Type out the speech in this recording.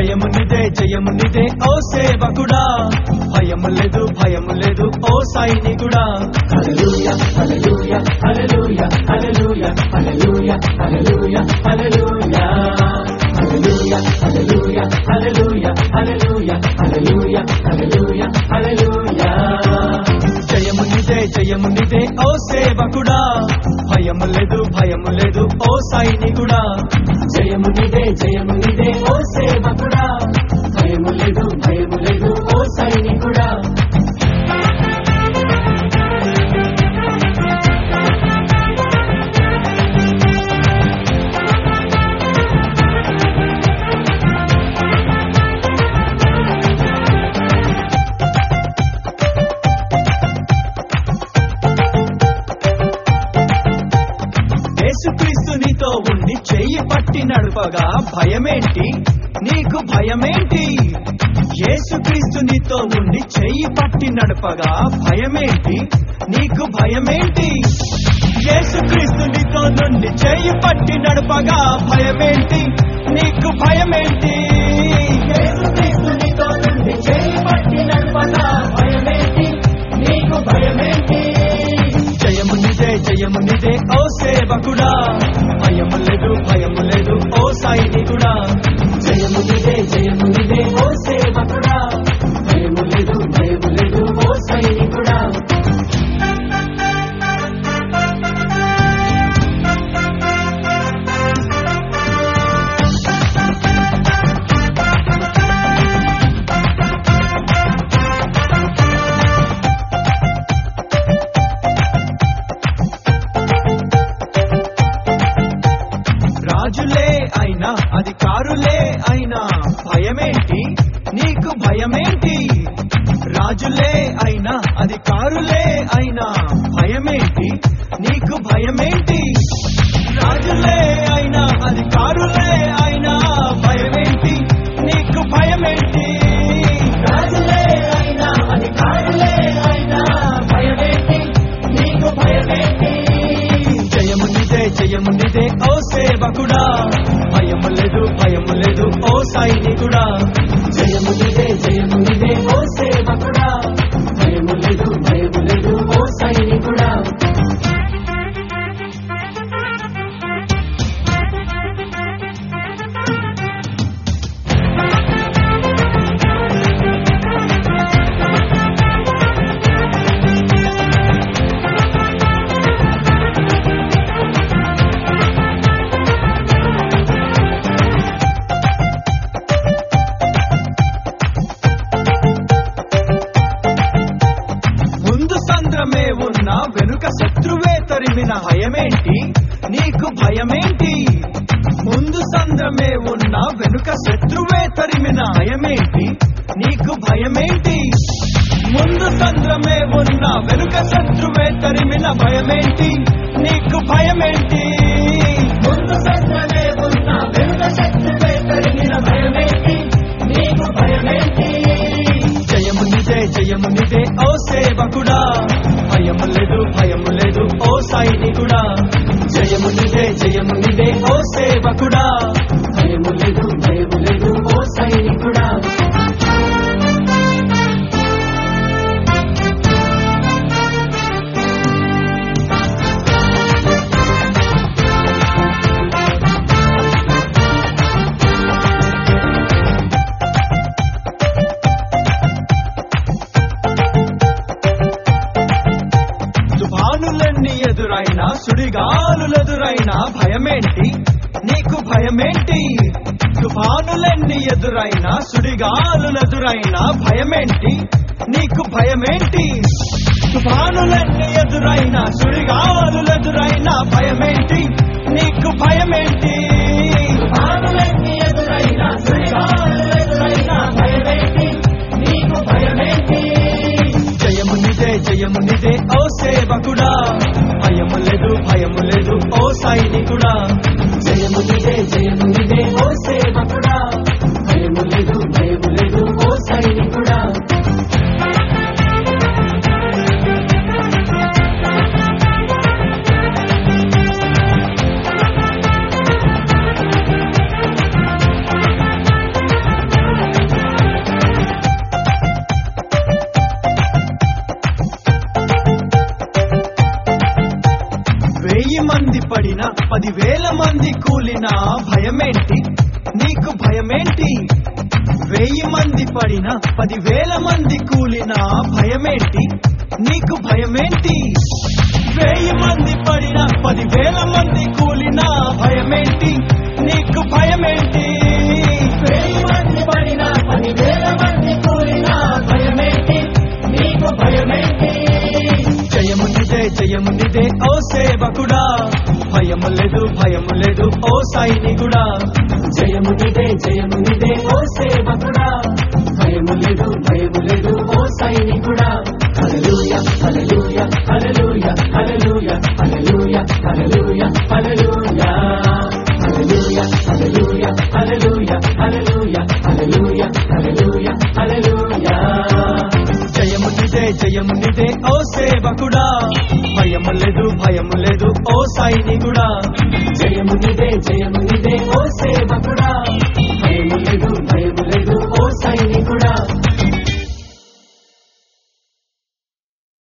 జయము నిదే జయము నిదే ఓ సేవకుడా భయము లేదు భయము లేదు ఓ సైనికుడా హల్లెలూయా హల్లెలూయా హల్లెలూయా హల్లెలూయా హల్లెలూయా హల్లెలూయా హల్లెలూయా హల్లెలూయా హల్లెలూయా హల్లెలూయా హల్లెలూయా హల్లెలూయా హల్లెలూయా హల్లెలూయా జయము నిదే జయము నిదే ఓ సేవకుడా భయము లేదు భయము లేదు ఓ సైనికుడా జయము నిదే జయము నిదే ఓ సేవకుడా భయము లేదు భయము లేదు ఓ సైనికుడా యేసుక్రీస్తు నీతో ఉండి చెయ్యి పట్టి నడుపగా భయమేంటి నీకు భయమేంటి యేసుక్రీస్తు నీతో ఉండి చెయ్యి పట్టి నడపగా భయమేంటి నీకు భయమేంటి యేసుక్రీస్తు నీతో నుండి చెయ్యి పట్టి నడపగా భయమేంటి నీకు భయమేంటి యేసుక్రీస్తు నీతో నుండి చెయ్యి పట్టి నడపగా భయమేంటి నీకు భయమేంటి జయము నిదే జయము నిదే ఓ సేవకుడా భయము లేదు భయము లేదు ఓ సైనికుడా జయము నిదే జయము నిదే ఓ సేవకుడా భయము లేదు భయము లేదు ఓ సైనికుడా రాజులే అయినా అధికారులే అయినా భయమేంటి నీకు భయమేంటి రాజులే అయినా అధికారులే అయినా భయమేంటి నీకు భయమేంటి రాజులే అయినా అధికారులే అయినా భయమేంటి నీకు భయమేంటి రాజులే అయినా అధికారులే అయినా భయమేంటి నీకు భయమేంటి జయము నిదే జయము నిదే ఓ సేవకుడా భయము లేదు భయము లేదు ఓ సైనికుడా జయము నిదే జయము నిదే ఓ సేవకుడా భయము లేదు భయము లేదు ఓ సైనికుడా ముందు సంద్రమే ఉన్న వెనుక శత్రువే తరిమిన భయమేంటి నీకు భయమేంటి ముందు సంద్రమే ఉన్న వెనుక శత్రువే తరిమిన భయమేంటి నీకు భయమేంటి ముందు సంద్రమే ఉన్న వెనుక శత్రువే తరిమిన భయమేంటి నీకు భయమేంటి ముందు సంద్రమే ఉన్న వెనుక శత్రువే తరిమిన భయమేంటి నీకు భయమేంటి జయము నిదే జయము నిదే ఓ సేవకుడా భయము లేదు భయము లేదు ఓ సైనికుడా జయము నిదే జయము నిదే ఓ సేవకుడా భయము లేదు భయము లేదు ఓ సైనికుడా తుఫానులన్నీ ఎదురైనా సుడిగాలులెదురైనా భయమేంటి నీకు భయమేంటి తుఫానులన్నీ ఎదురైనా సుడిగాలులెదురైనా భయమేంటి నీకు భయమేంటి తుఫానులన్నీ ఎదురైనా సుడిగాలులెదురైనా భయమేంటి నీకు భయమేంటి తుఫానులన్నీ ఎదురైనా సుడిగాలులెదురైనా భయమేంటి నీకు భయమేంటి జయము నిదే జయము నిదే ఓ సేవకుడా భయము లేదు భయము లేదు ఓ సైనికుడా జయము నిదే జయము నిదే ఓ సేవకుడా భయము లేదు భయము లేదు ఓ సైనికుడా కూలినా భయమేంటి నీకు భయమేంటి వెయ్యి మంది పడినా పదివేల మంది కూలినా భయమేంటి నీకు భయమేంటి వెయ్యి మంది పడినా పదివేల మంది కూలినా భయమేంటి నీకు భయమేంటి వెయ్యి మంది పడినా పదివేల మంది కూలినా భయమేంటి నీకు భయమేంటి జయమునిదే జయమునిదే ఓ సేవకుడా భయము లేదు భయము లేదు ఓ సైనికుడా జయమునిదే జయమునిదే ఓ సేవకుడా భయము లేదు భయము లేదు ఓ సైనికుడా హల్లెలూయ హల్లెలూయ హల్లెలూయ హల్లెలూయ హల్లెలూయ హల్లెలూయ హల్లెలూయ హల్లెలూయ హల్లెలూయ హల్లెలూయ హల్లెలూయ హల్లెలూయ హల్లెలూయ హల్లెలూయ జయమునిదే జయమునిదే ఓ సేవకుడా భయము లేదు భయము లేదు ఓ సైనికుడా జయమునిదే జయమునిదే ఓ సేవ